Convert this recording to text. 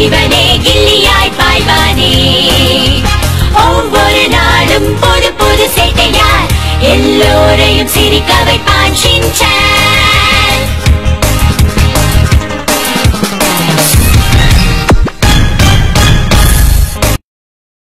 இவனே கில்லியாய் பாய்வானே ஒவ்வொரு நாளும் புது புது சேட்டையார் எல்லோரையும் சிரிக்க வைப்பான் ஷின்சான்